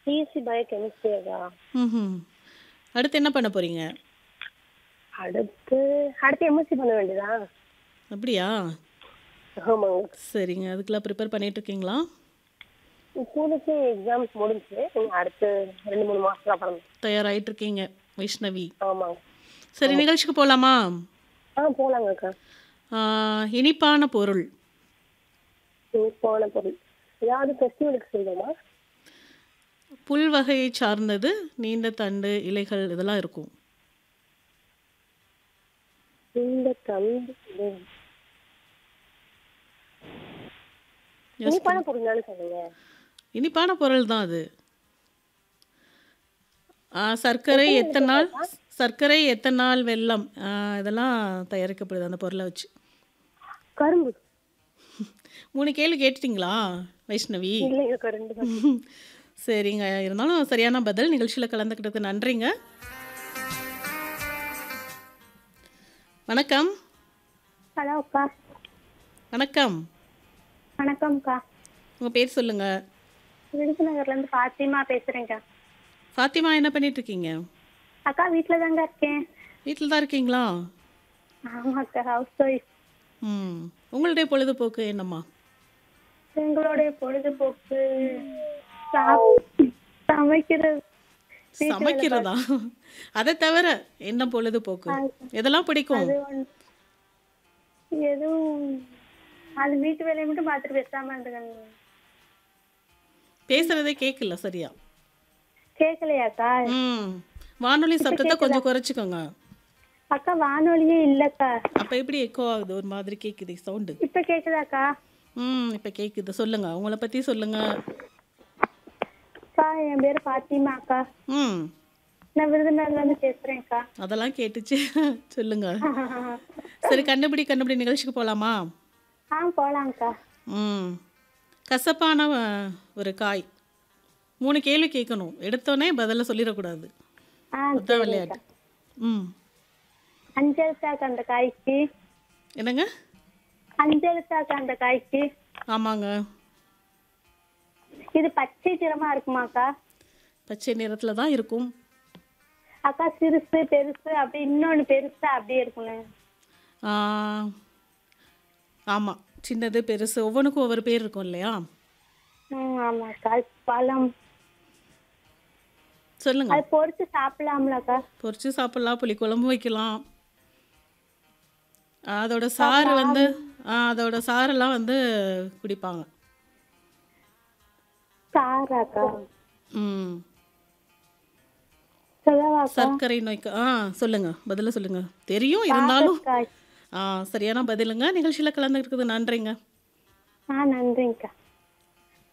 BSc bio கெமிஸ்ட்ரியாக்கா ம் அடுத்து என்ன பண்ண போறீங்க அடுத்து அடுத்து எம்எஸ்சி பண்ண வேண்டியதா அப்படியா ஆமாங்க சரிங்க அதுக்கெல்லாம் ப்ரிப்பேர் பண்ணிட்டு இருக்கீங்களா இப்போதைக்கு எக்ஸாம்ஸ் முடிஞ்சு இனி அடுத்து ரெண்டு மூணு மாசத்துக்கு அப்புறம் தயாராகிட்டு இருக்கீங்க வைஷ்ணவி ஆமாங்க சரி நிகழ்ச்சிக்கு போகலாமா ஆ போலாங்க அக்கா இனிப்பான பொருள் போன பொருள் ஏதாவது ஃபெஸ்டிவலுக்கு செய்வோமா புல் வகையை சார்ந்தது நீண்ட தண்டு இலைகள் இதெல்லாம் இருக்கும் இந்த தந்து யோசி- இனிப்பான பொருள் தானே சொல்லுங்க இனிப்பான பொருள் தான் அது ஆ, சர்க்கரை எத்தனை நாள் சர்க்கரை எத்தனை நாள் வெல்லம் ஆ, இதெல்லாம் தயாரிக்கப்படுது அந்த பொருளை வச்சு கரும்பு மூணு கேள்வி கேட்டுட்டீங்களா வைஷ்ணவி இல்லைங்க அக்கா ரெண்டு தான் சரிங்க இருந்தாலும் சரியான பதில் நிகழ்ச்சியில் கலந்துக்கிட்டது நன்றிங்க வணக்கம் ஹலோ அக்கா வணக்கம் வணக்கம்க்கா உங்கள் பேர் சொல்லுங்கள் விருதுநகர்லேருந்து ஃபாத்திமா பேசுகிறேங்க்கா ஃபாத்திமா என்ன பண்ணிட்டு இருக்கீங்க அக்கா வீட்டில் தாங்க இருக்கேன் வீட்டில் தான் இருக்கீங்களா ஆமாக்கா ஹவுஸ் ஒய்ஃப் ம் உங்களுடைய பொழுதுபோக்கு என்னம்மா எங்களுடைய பொழுதுபோக்கு சாப்- சமைக்கிறது சமைக்கிறதா அதை தவிர என்ன பொழுதுபோக்கு எதெல்லாம் பிடிக்கும் அது ஒன்று எதுவும் அது வீட்டு வேலையை மட்டும் பார்த்துட்டு பேசாம இருந்துக்கங்க பேசுறதே கேட்கல சரியா கேட்கலையாக்கா ம் வானொலி சத்தத்தை கொஞ்சம் குறைச்சிக்கோங்க அக்கா வானொலியே இல்லக்கா அப்போ எப்படி எக்கோ ஆகுது ஒரு மாதிரி கேட்குது சவுண்டு இப்ப கேக்குதாக்கா ம் இப்போ கேட்குது சொல்லுங்க உங்களை பற்றி சொல்லுங்க அக்கா என் பேர் பாத்திமா அக்கா ம் நான் விருதுநகர்ல இருந்து பேசுறேன்க்கா அதெல்லாம் கேட்டுச்சு சொல்லுங்க சரி கண்டுபிடி கண்டுபிடி நிகழ்ச்சிக்கு போகலாமா ஆ போலாம்க்கா ம் கசப்பான அஹ், ஒரு காய் மூணு கேள்வி கேட்கணும் எடுத்தோடனே பதில சொல்லிடக்கூடாது ஆ அதான் விளையாட்டு ம் அஞ்செழுத்தாக்கா அந்த காய்க்கு என்னங்க அஞ்செழுத்தாக்கா அந்த காய்க்கு ஆமாங்க இது பச்சை நிறமா இருக்குமாக்கா பச்சை நிறத்தில் தான் இருக்கும் அக்கா சிறுசு பெருசு அப்படி இன்னொன்னு பெருசா அப்படியே இருக்கும்ல ஆமாம் சின்னது பெருசு ஒவ்வொன்றுக்கும் ஒவ்வொரு பேர் இருக்கும் இல்லையா ம் ஆமாக்கா அது பழம் சொல்லுங்க அது பொரிச்சு சாப்பிடலாம்லக்கா பொரிச்சு சாப்பிடலாம் புளி குழம்பு வைக்கலாம் ஆ, அதோட சாறு வந்து ஆ, அதோட சாரெல்லாம் வந்து குடிப்பாங்க சாராக்கா ம் சொல்லவாக்கா சர்க்கரை நோய்க்கு ஆ சொல்லுங்க பதில சொல்லுங்க தெரியும் இருந்தாலும் காய் ஆ சரியான பதிலுங்க நிகழ்ச்சியில் கலந்துருக்குது நன்றிங்க ஆ நன்றிங்கக்கா